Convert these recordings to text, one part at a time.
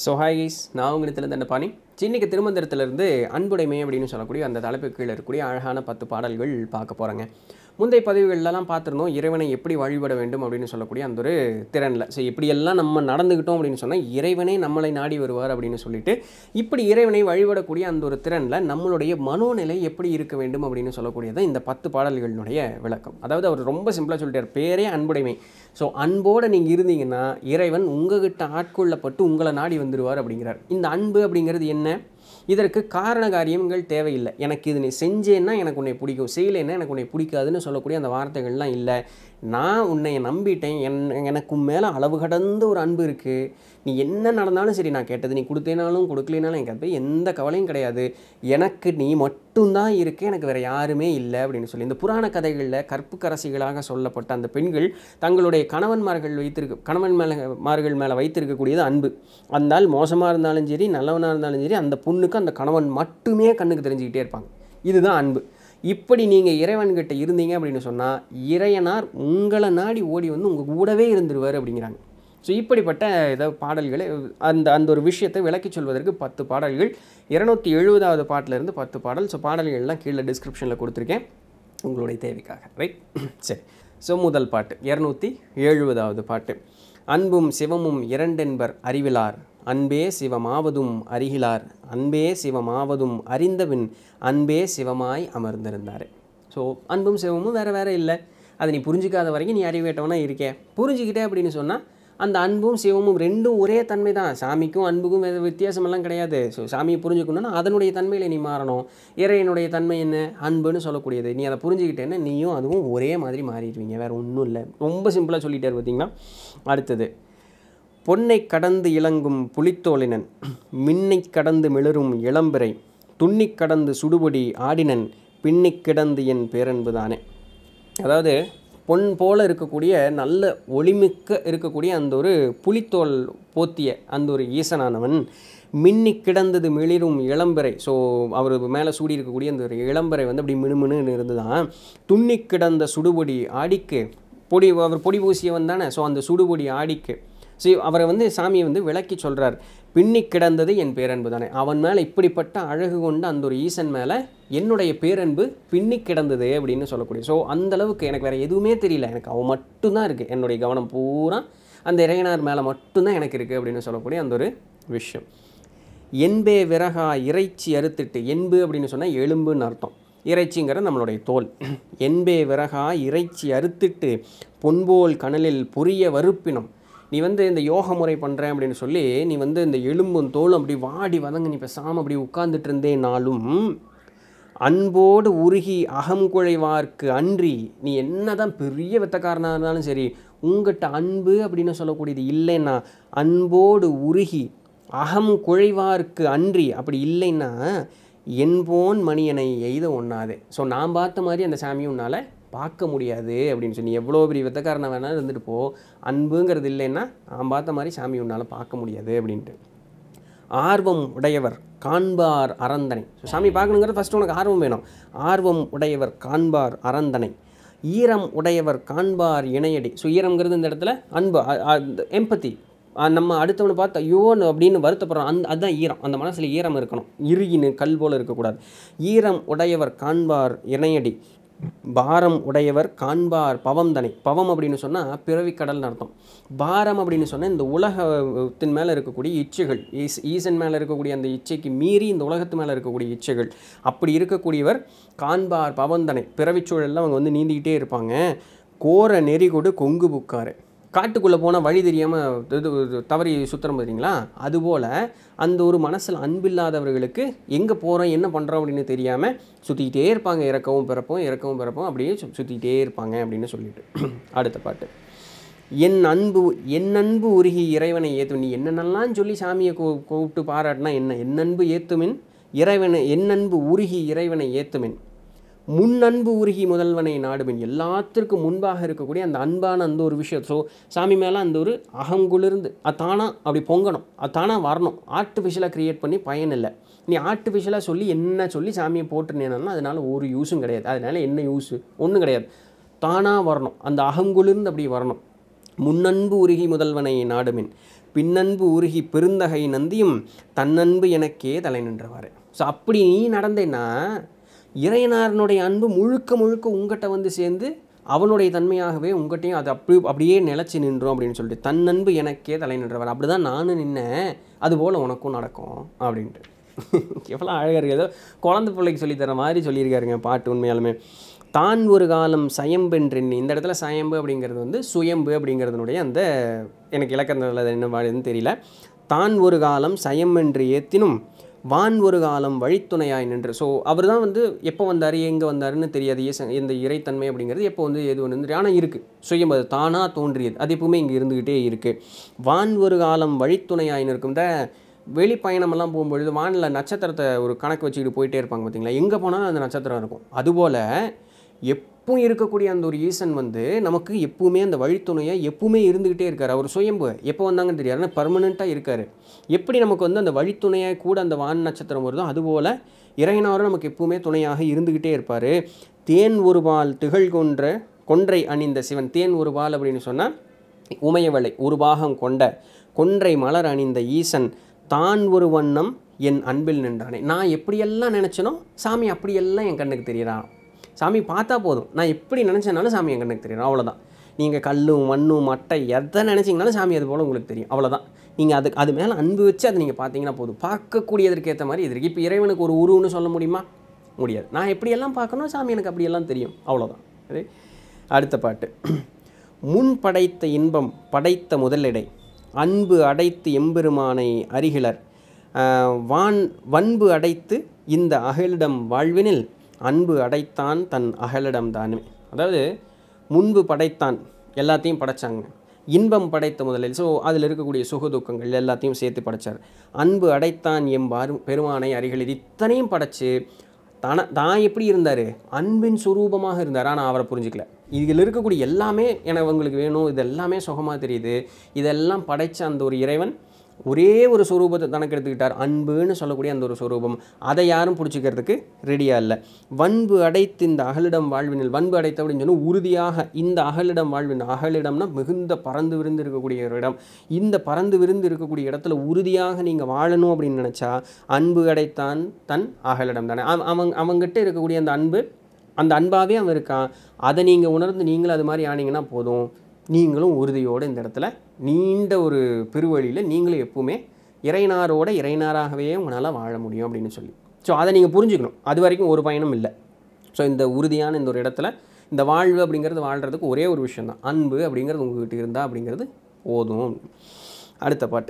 so hi guys நான் உங்களிடத்துல தண்ட பாணி சின்னிக்கு திருமந்திரத்திலிருந்து அன்புடைமை அப்படின்னு சொல்லக்கூடிய அந்த தலைப்பு கீழே இருக்கக்கூடிய அழகான பத்து பாடல்கள் பார்க்க போகிறேங்க முந்தைய பதிவுகள்லாம் பார்த்துருந்தோம் இறைவனை எப்படி வழிபட வேண்டும் அப்படின்னு சொல்லக்கூடிய அந்த ஒரு திறனில் ஸோ இப்படியெல்லாம் நம்ம நடந்துக்கிட்டோம் அப்படின்னு சொன்னால் இறைவனே நம்மளை நாடி வருவார் அப்படின்னு சொல்லிட்டு இப்படி இறைவனை வழிபடக்கூடிய அந்த ஒரு திறனில் நம்மளுடைய மனோநிலை எப்படி இருக்க வேண்டும் அப்படின்னு சொல்லக்கூடியது இந்த பத்து பாடல்களினுடைய விளக்கம் அதாவது அவர் ரொம்ப சிம்பிளாக சொல்லிட்டார் பேரே அன்புடைமை ஸோ அன்போடு நீங்கள் இருந்தீங்கன்னா இறைவன் உங்ககிட்ட ஆட்கொள்ளப்பட்டு உங்களை நாடி வந்துடுவார் அப்படிங்கிறார் இந்த அன்பு அப்படிங்கிறது என்ன இதற்கு காரண காரியங்கள் தேவையில்லை எனக்கு இது நீ செஞ்சேன்னா எனக்கு உன்னை பிடிக்கும் செய்யலைன்னா எனக்கு உன்னை பிடிக்காதுன்னு சொல்லக்கூடிய அந்த வார்த்தைகள்லாம் இல்லை நான் உன்னை நம்பிட்டேன் என் எனக்கு மேலே அளவு கடந்த ஒரு அன்பு இருக்குது நீ என்ன நடந்தாலும் சரி நான் கேட்டது நீ கொடுத்தேனாலும் கொடுக்கலைனாலும் எனக்கு அது எந்த கவலையும் கிடையாது எனக்கு நீ மட்டும்தான் இருக்கு எனக்கு வேறு யாருமே இல்லை அப்படின்னு சொல்லி இந்த புராண கதைகளில் கற்புக்கரசிகளாக சொல்லப்பட்ட அந்த பெண்கள் தங்களுடைய கணவன்மார்கள் வைத்திருக்க கணவன் மேலே மார்கள் மேலே வைத்திருக்கக்கூடியது அன்பு அந்த ஆள் மோசமாக இருந்தாலும் சரி நல்லவனாக இருந்தாலும் சரி அந்த பொண்ணுக்கு அந்த கணவன் மட்டுமே கண்ணுக்கு தெரிஞ்சுக்கிட்டே இருப்பாங்க இதுதான் அன்பு இப்படி நீங்கள் இறைவன்கிட்ட இருந்தீங்க அப்படின்னு சொன்னால் இறையனார் உங்களை நாடி ஓடி வந்து உங்கள் கூடவே இருந்துருவார் அப்படிங்கிறாங்க ஸோ இப்படிப்பட்ட இதை பாடல்களை அந்த அந்த ஒரு விஷயத்தை விளக்கி சொல்வதற்கு பத்து பாடல்கள் இருநூத்தி எழுபதாவது பாட்டிலேருந்து பத்து பாடல் ஸோ பாடல்கள்லாம் கீழே டிஸ்கிரிப்ஷனில் கொடுத்துருக்கேன் உங்களுடைய தேவைக்காக ரைட் சரி ஸோ முதல் பாட்டு இரநூத்தி எழுபதாவது பாட்டு அன்பும் சிவமும் இரண்டென்பர் அறிவிலார் அன்பே சிவமாவதும் அறிகிலார் அன்பே சிவமாவதும் அறிந்தபின் அன்பே சிவமாய் அமர்ந்திருந்தார் ஸோ அன்பும் சிவமும் வேறு வேறு இல்லை அதை நீ புரிஞ்சிக்காத வரைக்கும் நீ அறிவேட்டவனா இருக்கே புரிஞ்சுக்கிட்டே அப்படின்னு சொன்னால் அந்த அன்பும் சிவமும் ரெண்டும் ஒரே தன்மை தான் சாமிக்கும் அன்புக்கும் வேறு வித்தியாசமெல்லாம் கிடையாது ஸோ சாமியை புரிஞ்சுக்கணுன்னா அதனுடைய தன்மையில் நீ மாறணும் இறைவனுடைய தன்மை என்ன அன்புன்னு சொல்லக்கூடியது நீ அதை புரிஞ்சுக்கிட்டேன்னா நீயும் அதுவும் ஒரே மாதிரி மாறிடுவீங்க வேறு ஒன்றும் இல்லை ரொம்ப சிம்பிளாக சொல்லிட்டார் பார்த்தீங்கன்னா அடுத்தது பொன்னை கடந்து இளங்கும் புலித்தோலினன் மின்னை கடந்து மிளரும் இளம்பிறை துண்ணிக் கடந்து சுடுபொடி ஆடினன் பின்னிக் கிடந்து என் பேரன்பு தானே அதாவது பொன் போல இருக்கக்கூடிய நல்ல ஒளிமிக்க இருக்கக்கூடிய அந்த ஒரு புலித்தோல் போத்திய அந்த ஒரு ஈசனானவன் மின்னி கிடந்தது மிளிரும் இளம்பரை ஸோ அவர் மேலே சூடி இருக்கக்கூடிய அந்த ஒரு இளம்பரை வந்து அப்படி மினுமினுன்னு இருந்துதான் துண்ணி கிடந்த சுடுபொடி ஆடிக்கு பொடி அவர் பொடி பூசியவன் தானே ஸோ அந்த சுடுபொடி ஆடிக்கு ஸோ அவரை வந்து சாமியை வந்து விளக்கி சொல்கிறார் பின்னி கிடந்தது என் பேரன்பு தானே அவன் மேலே இப்படிப்பட்ட அழகு கொண்ட அந்த ஒரு ஈசன் மேலே என்னுடைய பேரன்பு பின்னி கிடந்தது அப்படின்னு சொல்லக்கூடிய ஸோ அந்தளவுக்கு எனக்கு வேறு எதுவுமே தெரியல எனக்கு அவன் மட்டும்தான் இருக்குது என்னுடைய கவனம் பூரா அந்த இறையனார் மேலே மட்டும்தான் எனக்கு இருக்குது அப்படின்னு சொல்லக்கூடிய அந்த ஒரு விஷயம் என்பே விறகா இறைச்சி அறுத்துட்டு என்பு அப்படின்னு சொன்னால் எலும்புன்னு அர்த்தம் இறைச்சிங்கிற நம்மளுடைய தோல் என்பே விறகா இறைச்சி அறுத்துட்டு பொன்போல் கனலில் புரிய வறுப்பினம் நீ வந்து இந்த யோக முறை பண்ணுறேன் அப்படின்னு சொல்லி நீ வந்து இந்த எலும்பும் தோலும் அப்படி வாடி வதங்க நீ பேசாமல் அப்படி உட்கார்ந்துட்டு இருந்தேனாலும் அன்போடு உருகி அகம் குழைவார்க்கு அன்றி நீ என்னதான் பெரிய வித்தக்காரனாக இருந்தாலும் சரி உங்ககிட்ட அன்பு அப்படின்னு சொல்லக்கூடியது இல்லைன்னா அன்போடு உருகி அகம் குழைவார்க்கு அன்றி அப்படி இல்லைன்னா என்போன் மணியனை எய்த ஒண்ணாதே ஸோ நான் பார்த்த மாதிரி அந்த சாமியும் உன்னால் பார்க்க முடியாது அப்படின்னு சொல்லி எவ்வளோ பெரிய வித்தக்காரனை வேணாலும் இருந்துட்டு போ அன்புங்கிறது இல்லைன்னா நான் பார்த்த மாதிரி சாமி உன்னால் பார்க்க முடியாது அப்படின்ட்டு ஆர்வம் உடையவர் காண்பார் அறந்தனை ஸோ சாமி பார்க்கணுங்கிறது ஃபஸ்ட்டு உனக்கு ஆர்வம் வேணும் ஆர்வம் உடையவர் காண்பார் அறந்தனை ஈரம் உடையவர் காண்பார் இணையடி ஸோ ஈரம்ங்கிறது இந்த இடத்துல அன்பு எம்பத்தி நம்ம அடுத்தவனை பார்த்து ஐயோன்னு அப்படின்னு வருத்தப்படுறோம் அந்த அதுதான் ஈரம் அந்த மனசில் ஈரம் இருக்கணும் இறுகின்னு கல் போல் இருக்கக்கூடாது ஈரம் உடையவர் காண்பார் இணையடி பாரம் உடையவர் காண்பார் பவம் தனை பவம் அப்படின்னு சொன்னால் பிறவி கடல்னு அர்த்தம் பாரம் அப்படின்னு சொன்னால் இந்த உலகத்தின் மேலே இருக்கக்கூடிய இச்சைகள் ஈஸ் ஈசன் மேலே இருக்கக்கூடிய அந்த இச்சைக்கு மீறி இந்த உலகத்து மேலே இருக்கக்கூடிய இச்சைகள் அப்படி இருக்கக்கூடியவர் காண்பார் பவந்தனை பிறவிச்சூழலில் அவங்க வந்து நீந்திக்கிட்டே இருப்பாங்க கோர நெறி கொடு கொங்கு புக்காரு காட்டுக்குள்ளே போனால் வழி தெரியாமல் இது தவறி சுற்றுறோம் பார்த்தீங்களா அதுபோல் அந்த ஒரு மனசில் அன்பில்லாதவர்களுக்கு எங்கே போகிறோம் என்ன பண்ணுறோம் அப்படின்னு தெரியாமல் சுற்றிக்கிட்டே இருப்பாங்க இறக்கவும் பிறப்போம் இறக்கவும் பிறப்போம் அப்படியே சு சுற்றிக்கிட்டே இருப்பாங்க அப்படின்னு சொல்லிட்டு அடுத்த பாட்டு என் அன்பு என் அன்பு உருகி இறைவனை ஏற்றும் நீ என்னென்னலாம் சொல்லி சாமியை கூ கூப்பிட்டு பாராட்டினா என்ன என் அன்பு ஏத்துமின் இறைவனை என் அன்பு உருகி இறைவனை ஏத்துமின் முன்னன்பு உருகி முதல்வனை நாடுமின் எல்லாத்திற்கும் முன்பாக இருக்கக்கூடிய அந்த அன்பான அந்த ஒரு விஷயம் ஸோ சாமி மேலே அந்த ஒரு அகங்குளிர்ந்து அது தானாக அப்படி பொங்கணும் அது தானாக வரணும் ஆர்டிஃபிஷியலாக க்ரியேட் பண்ணி பயன் இல்லை நீ ஆர்டிஃபிஷியலாக சொல்லி என்ன சொல்லி சாமியை போட்டுனேன்னா அதனால் ஒரு யூஸும் கிடையாது அதனால் என்ன யூஸு ஒன்றும் கிடையாது தானாக வரணும் அந்த அகங்குளிர்ந்து அப்படி வரணும் முன்னன்பு உருகி முதல்வனை நாடுமின் பின்னன்பு உருகி பெருந்தகை நந்தியும் தன்னன்பு எனக்கே தலை நின்றவாறு ஸோ அப்படி நீ நடந்தேன்னா இறையனாரனுடைய அன்பு முழுக்க முழுக்க உங்ககிட்ட வந்து சேர்ந்து அவனுடைய தன்மையாகவே உங்கள்கிட்டையும் அது அப்படி அப்படியே நிலச்சி நின்றோம் அப்படின்னு சொல்லிட்டு தன் அன்பு எனக்கே தலை நின்றவர் அப்படி தான் நானும் நின்னேன் அதுபோல் உனக்கும் நடக்கும் அப்படின்ட்டு எவ்வளோ அழகாக இருக்குது ஏதோ குழந்தை பிள்ளைக்கு சொல்லித்தர மாதிரி சொல்லியிருக்காருங்க பாட்டு உண்மையாலுமே தான் ஒரு காலம் சயம்பென்றெண்ணி இந்த இடத்துல சயம்பு அப்படிங்கிறது வந்து சுயம்பு அப்படிங்கிறதுனுடைய அந்த எனக்கு இலக்கணத்தில் அது என்ன வாழுதுன்னு தெரியல தான் ஒரு காலம் சயமென்று ஏத்தினும் வான் ஒரு காலம் வழித்துணையாய் நின்று ஸோ அவர் தான் வந்து எப்போ வந்தார் எங்கே வந்தாருன்னு தெரியாது ஈசன் இந்த இறைத்தன்மை அப்படிங்கிறது எப்போ வந்து எது வந்து ஆனால் இருக்குது சுயம் அது தானாக தோன்றியது அது எப்பவுமே இங்கே இருந்துக்கிட்டே இருக்குது வான் ஒரு காலம் வழித்துணையாய் நிற்கும் இந்த வெளிப்பயணமெல்லாம் போகும்பொழுது வானில் நட்சத்திரத்தை ஒரு கணக்கு வச்சுக்கிட்டு போயிட்டே இருப்பாங்க பார்த்தீங்களா எங்கே போனாலும் அந்த நட்சத்திரம் இருக்கும் அதுபோல் எப்பவும் இருக்கக்கூடிய அந்த ஒரு ஈசன் வந்து நமக்கு எப்பவுமே அந்த வழித்துணையை எப்பவுமே இருந்துக்கிட்டே இருக்கார் அவர் சுயம்பு எப்போ வந்தாங்கன்னு தெரியாது ஆனால் பர்மனெண்ட்டாக இருக்கார் எப்படி நமக்கு வந்து அந்த வழித்துணையாக கூட அந்த வான் நட்சத்திரம் வருதோ அதுபோல் இறையனாரும் நமக்கு எப்பவுமே துணையாக இருந்துக்கிட்டே இருப்பார் தேன் ஒரு பால் திகழ் கொன்ற கொன்றை அணிந்த சிவன் தேன் ஒரு பால் அப்படின்னு சொன்னால் உமையவளை ஒரு பாகம் கொண்ட கொன்றை மலர் அணிந்த ஈசன் தான் ஒரு வண்ணம் என் அன்பில் நின்றானே நான் எப்படியெல்லாம் நினச்சனோ சாமி அப்படியெல்லாம் என் கண்ணுக்கு தெரியறான் சாமி பார்த்தா போதும் நான் எப்படி நினச்சேனாலும் சாமி என் கண்ணுக்கு தெரியும் அவ்வளோதான் நீங்கள் கல்லும் மண்ணும் மட்டை எதை நினச்சிங்கனாலும் சாமி அது போல் உங்களுக்கு தெரியும் அவ்வளோதான் நீங்கள் அது அது மேலே அன்பு வச்சு அதை நீங்கள் பார்த்தீங்கன்னா போதும் பார்க்கக்கூடியதற்கு ஏற்ற மாதிரி இது இருக்குது இப்போ இறைவனுக்கு ஒரு உருவம்னு சொல்ல முடியுமா முடியாது நான் எப்படியெல்லாம் பார்க்கணும் சாமி எனக்கு அப்படியெல்லாம் தெரியும் அவ்வளோதான் அது அடுத்த பாட்டு முன் படைத்த இன்பம் படைத்த முதலிடை அன்பு அடைத்து எம்பெருமானை அருகிலர் ஆஹ் வான் வன்பு அடைத்து இந்த அகலிடம் வாழ்வினில் அன்பு அடைத்தான் தன் அகலிடம் தானே அதாவது முன்பு படைத்தான் எல்லாத்தையும் படைச்சாங்க இன்பம் படைத்த முதலில் ஸோ அதில் இருக்கக்கூடிய சுகதுக்கங்கள் எல்லாத்தையும் சேர்த்து படைச்சார் அன்பு அடைத்தான் எம்பார் பெருமானை அருகில் இத்தனையும் படைச்சு தான தான் எப்படி இருந்தார் அன்பின் சுரூபமாக இருந்தார் ஆனால் அவரை புரிஞ்சிக்கல இதில் இருக்கக்கூடிய எல்லாமே எனக்கு உங்களுக்கு வேணும் இது எல்லாமே சுகமாக தெரியுது இதெல்லாம் படைச்ச அந்த ஒரு இறைவன் ஒரே ஒரு சுரூபத்தை தனக்கு எடுத்துக்கிட்டார் அன்புன்னு சொல்லக்கூடிய அந்த ஒரு சுரூபம் அதை யாரும் பிடிச்சிக்கிறதுக்கு ரெடியாக இல்லை வன்பு அடைத்து இந்த அகலிடம் வாழ்வினில் வன்பு அடைத்து அப்படின்னு சொன்னால் உறுதியாக இந்த அகலிடம் வாழ்வின் அகலிடம்னா மிகுந்த பறந்து விருந்து இருக்கக்கூடிய ஒரு இடம் இந்த பறந்து விருந்து இருக்கக்கூடிய இடத்துல உறுதியாக நீங்கள் வாழணும் அப்படின்னு நினச்சா அன்பு அடைத்தான் தன் அகலிடம் தானே அவன் அவங்க அவங்ககிட்ட இருக்கக்கூடிய அந்த அன்பு அந்த அன்பாகவே அவன் இருக்கான் அதை நீங்கள் உணர்ந்து நீங்களும் அது மாதிரி ஆனீங்கன்னா போதும் நீங்களும் உறுதியோடு இந்த இடத்துல நீண்ட ஒரு பெருவழியில் நீங்களும் எப்பவுமே இறைநாரோட இறைநாராகவே உங்களால் வாழ முடியும் அப்படின்னு சொல்லி ஸோ அதை நீங்கள் புரிஞ்சுக்கணும் அது வரைக்கும் ஒரு பயனும் இல்லை ஸோ இந்த உறுதியான இந்த ஒரு இடத்துல இந்த வாழ்வு அப்படிங்கிறது வாழ்கிறதுக்கு ஒரே ஒரு விஷயம் தான் அன்பு அப்படிங்கிறது உங்ககிட்ட இருந்தால் அப்படிங்கிறது போதும் அடுத்த பாட்டு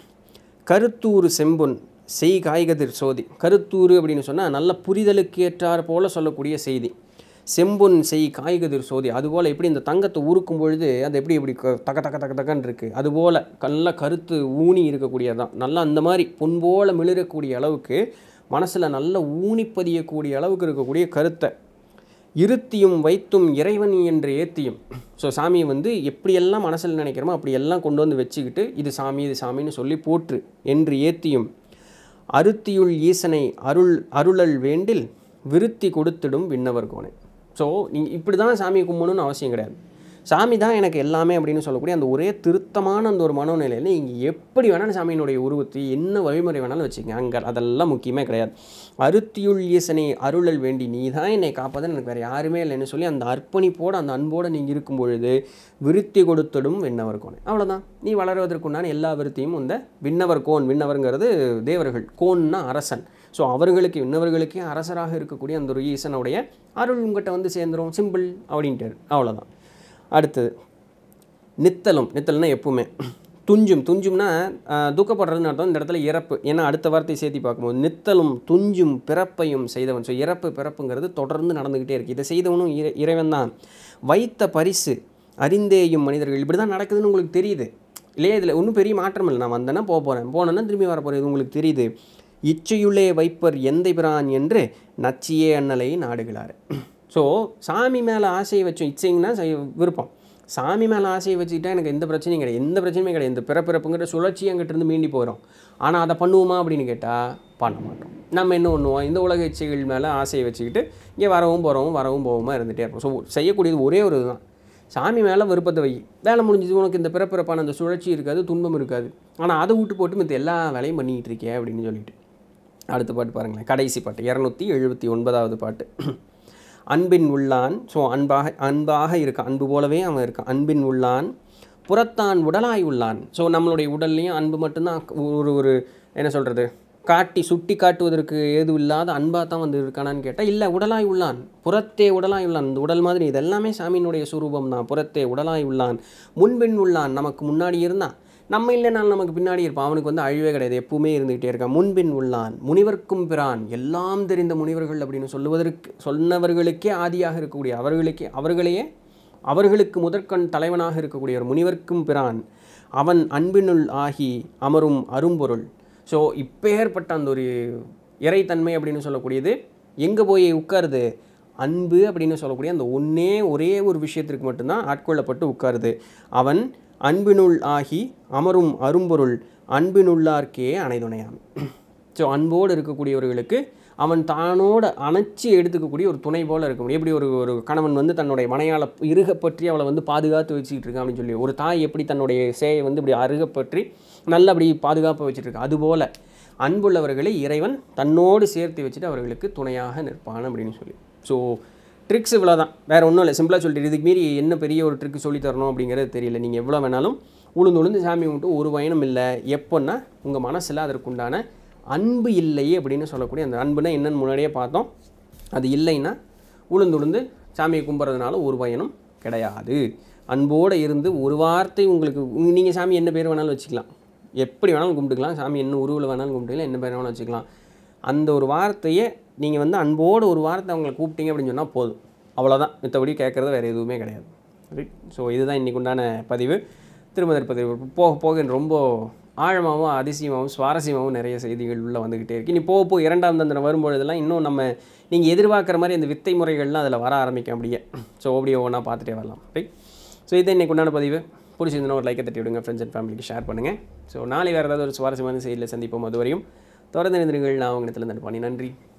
கருத்தூறு செம்பொன் செய் காய்கதிர் சோதி கருத்தூறு அப்படின்னு சொன்னால் நல்ல புரிதலுக்கு ஏற்றார் போல சொல்லக்கூடிய செய்தி செம்பொன் செய் காய்கதிர் சோதி அதுபோல் எப்படி இந்த தங்கத்தை உருக்கும் பொழுது அது எப்படி இப்படி க- தக தக தக தகன்னு இருக்குது அதுபோல் நல்ல கருத்து ஊனி இருக்கக்கூடியதான் நல்லா அந்த மாதிரி பொன் போல மிளிரக்கூடிய அளவுக்கு மனசில் நல்ல ஊனி பதியக்கூடிய அளவுக்கு இருக்கக்கூடிய கருத்தை இருத்தியும் வைத்தும் இறைவன் என்று ஏத்தியும் ஸோ சாமியை வந்து எப்படியெல்லாம் மனசில் நினைக்கிறோமோ அப்படியெல்லாம் கொண்டு வந்து வச்சுக்கிட்டு இது சாமி இது சாமின்னு சொல்லி போற்று என்று ஏத்தியும் அருத்தியுள் ஈசனை அருள் அருளல் வேண்டில் விருத்தி கொடுத்திடும் விண்ணவர் கோணை ஸோ நீங்கள் இப்படி தான் சாமியை கும்பிடணும்னு அவசியம் கிடையாது சாமி தான் எனக்கு எல்லாமே அப்படின்னு சொல்லக்கூடிய அந்த ஒரே திருத்தமான அந்த ஒரு மனோநிலையில் நீங்கள் எப்படி வேணாலும் சாமியினுடைய உருவத்தை என்ன வழிமுறை வேணாலும் வச்சுக்கங்க அங்கே அதெல்லாம் முக்கியமே கிடையாது அருத்தியுள் ஈசனை அருளல் வேண்டி நீ தான் என்னை காப்பதுன்னு எனக்கு வேறு யாருமே இல்லைன்னு சொல்லி அந்த அர்ப்பணிப்போடு அந்த அன்போடு நீங்கள் இருக்கும் பொழுது விருத்தி கொடுத்திடும் விண்ணவர் கோணை அவ்வளோதான் நீ வளருவதற்குண்டான எல்லா விருத்தியும் இந்த விண்ணவர் கோன் விண்ணவருங்கிறது தேவர்கள் கோன்னா அரசன் ஸோ அவர்களுக்கு விண்ணவர்களுக்கே அரசராக இருக்கக்கூடிய அந்த ஒரு ஈசனுடைய அருள் உங்கள்கிட்ட வந்து சேர்ந்துரும் சிம்பிள் அப்படின்ட்டு அவ்வளோதான் அடுத்தது நித்தலும் நித்தல்னா எப்பவுமே துஞ்சும் துஞ்சும்னா ஆஹ், துக்கப்படுறதுன்னு அர்த்தம் இந்த இடத்துல இறப்பு ஏன்னா அடுத்த வார்த்தை சேர்த்து பார்க்கும்போது நித்தலும் துஞ்சும் பிறப்பையும் செய்தவன் ஸோ இறப்பு பிறப்புங்கிறது தொடர்ந்து நடந்துக்கிட்டே இருக்குது இதை செய்தவனும் இறை இறைவன் தான் வைத்த பரிசு அறிந்தேயும் மனிதர்கள் இப்படி தான் நடக்குதுன்னு உங்களுக்கு தெரியுது இல்லையா இதில் ஒன்றும் பெரிய மாற்றம் இல்லை நான் வந்தேன்னா போக போகிறேன் போனேன்னா திரும்பி வர போகிறது உங்களுக்கு தெரியுது இச்சையுள்ளே வைப்பர் எந்தை பிரான் என்று நச்சியே அண்ணலை நாடுகிறார் ஸோ சாமி மேலே ஆசையை வச்சோம் இச்சைங்கன்னா செய்- விருப்பம் சாமி மேலே ஆசையை வச்சுக்கிட்டா எனக்கு எந்த பிரச்சனையும் கிடையாது எந்த பிரச்சனையுமே கிடையாது இந்த பிறப்பிறப்புங்கிற சுழற்சி அங்கிட்ட இருந்து மீண்டி போயிடும் ஆனால் அதை பண்ணுவோமா அப்படின்னு கேட்டால் பண்ண மாட்டோம் நம்ம என்ன பண்ணுவோம் இந்த உலக இச்சைகள் மேலே ஆசையை வச்சுக்கிட்டு இங்கே வரவும் போகிறவும் வரவும் போகவும் இருந்துகிட்டே இருப்போம் ஸோ செய்யக்கூடியது ஒரே ஒரு இதுதான் சாமி மேலே விருப்பத்தை வை வேலை முடிஞ்சது உனக்கு இந்த பிறப்பிறப்பான அந்த சுழற்சி இருக்காது துன்பம் இருக்காது ஆனால் அதை விட்டு போட்டு மற்ற எல்லா வேலையும் பண்ணிக்கிட்டு இருக்கே அப்படின்னு சொல்லிட்டு அடுத்த பாட்டு பாருங்களேன் கடைசி பாட்டு இரநூத்தி எழுபத்தி ஒன்பதாவது பாட்டு அன்பின் உள்ளான் ஸோ அன்பாக அன்பாக இருக்கான் அன்பு போலவே அவன் இருக்கான் அன்பின் உள்ளான் புறத்தான் உடலாய் உள்ளான் ஸோ நம்மளுடைய உடல்லையும் அன்பு மட்டும்தான் ஒரு ஒரு என்ன சொல்கிறது காட்டி சுட்டி காட்டுவதற்கு ஏது இல்லாத அன்பாக தான் வந்து இருக்கானான்னு கேட்டால் இல்லை உடலாய் உள்ளான் புறத்தே உடலாய் உள்ளான் இந்த உடல் மாதிரி இது எல்லாமே சாமியினுடைய சுரூபம் தான் புறத்தே உடலாய் உள்ளான் முன்பின் உள்ளான் நமக்கு முன்னாடி இருந்தான் நம்ம இல்லைனாலும் நமக்கு பின்னாடி இருப்பான் அவனுக்கு வந்து அழிவே கிடையாது எப்பவுமே இருந்துகிட்டே இருக்கான் முன்பின் உள்ளான் முனிவர்க்கும் பிரான் எல்லாம் தெரிந்த முனிவர்கள் அப்படின்னு சொல்லுவதற்கு சொன்னவர்களுக்கே ஆதியாக இருக்கக்கூடிய அவர்களுக்கே அவர்களையே அவர்களுக்கு முதற்கண் தலைவனாக இருக்கக்கூடிய ஒரு முனிவர்க்கும் பிரான் அவன் அன்பினுள் ஆகி அமரும் அரும்பொருள் ஸோ இப்பேற்பட்ட அந்த ஒரு இறைத்தன்மை அப்படின்னு சொல்லக்கூடியது எங்கே போய் உட்காருது அன்பு அப்படின்னு சொல்லக்கூடிய அந்த ஒன்றே ஒரே ஒரு விஷயத்திற்கு மட்டும்தான் ஆட்கொள்ளப்பட்டு உட்காருது அவன் அன்பினுள் ஆகி அமரும் அரும்பொருள் அன்பினுள்ளார்க்கே அணைதுணையாம் ஸோ அன்போடு இருக்கக்கூடியவர்களுக்கு அவன் தானோட அணைச்சி எடுத்துக்கக்கூடிய ஒரு துணை போல இருக்க முடியும் எப்படி ஒரு ஒரு கணவன் வந்து தன்னுடைய மனையாள இறுக பற்றி அவளை வந்து பாதுகாத்து வச்சுக்கிட்டு இருக்கான் அப்படின்னு சொல்லி ஒரு தாய் எப்படி தன்னுடைய சேயை வந்து இப்படி அருக பற்றி நல்ல அப்படி பாதுகாப்பாக வச்சுட்டு இருக்கா அதுபோல் அன்புள்ளவர்களை இறைவன் தன்னோடு சேர்த்து வச்சுட்டு அவர்களுக்கு துணையாக நிற்பான் அப்படின்னு சொல்லி ஸோ ட்ரிக்ஸ் இவ்வளோ தான் வேறு ஒன்றும் இல்லை சிம்பிளாக சொல்லிட்டு இதுக்கு மீறி என்ன பெரிய ஒரு ட்ரிக் சொல்லி தரணும் அப்படிங்கிறது தெரியல நீங்கள் எவ்வளோ வேணாலும் உளுந்து உளுந்து சாமி கும்பிட்டு ஒரு பயணம் இல்லை எப்போன்னா உங்கள் மனசில் அதற்குண்டான அன்பு இல்லை அப்படின்னு சொல்லக்கூடிய அந்த அன்புனா என்னன்னு முன்னாடியே பார்த்தோம் அது இல்லைன்னா உளுந்து உளுந்து சாமியை கும்பிட்றதுனால ஒரு பயனும் கிடையாது அன்போடு இருந்து ஒரு வார்த்தை உங்களுக்கு நீங்கள் சாமி என்ன பேர் வேணாலும் வச்சுக்கலாம் எப்படி வேணாலும் கும்பிட்டுக்கலாம் சாமி என்ன உருவில் வேணாலும் கும்பிட்டுக்கலாம் என்ன பேர் வேணாலும் வச்சுக்கலாம் அந்த ஒரு வார்த்தையை நீங்கள் வந்து அன்போடு ஒரு வார்த்தை அவங்களை கூப்பிட்டீங்க அப்படின்னு சொன்னால் போதும் அவ்வளோதான் மித்தபடி கேட்குறது வேறு எதுவுமே கிடையாது ரைட் ஸோ இதுதான் இன்றைக்கு உண்டான பதிவு திருமதர் பதிவு போக போக ரொம்ப ஆழமாகவும் அதிசயமாகவும் சுவாரஸ்யமாகவும் நிறைய செய்திகள் உள்ளே வந்துக்கிட்டே இருக்கு இனி போக போக இரண்டாம் தந்திரம் வரும்பொழுதெல்லாம் இன்னும் நம்ம நீங்கள் எதிர்பார்க்குற மாதிரி அந்த வித்தை முறைகள்லாம் அதில் வர ஆரம்பிக்கும் அப்படியே ஸோ அப்படியே ஒவ்வொன்றா பார்த்துட்டே வரலாம் ரைட் ஸோ இதை இன்றைக்கு உண்டான பதிவு பிடிச்சிருந்தனா ஒரு லைக்கை தட்டி விடுங்க ஃப்ரெண்ட்ஸ் அண்ட் ஃபேமிலிக்கு ஷேர் பண்ணுங்கள் ஸோ நாளை வேறு ஏதாவது ஒரு சுவாரஸ்யமான செய்தியில் சந்திப்போம் அதுவரையும் தொடர்ந்து நிறுங்கள் நான் உங்கள் இடத்துல நன்றி நன்றி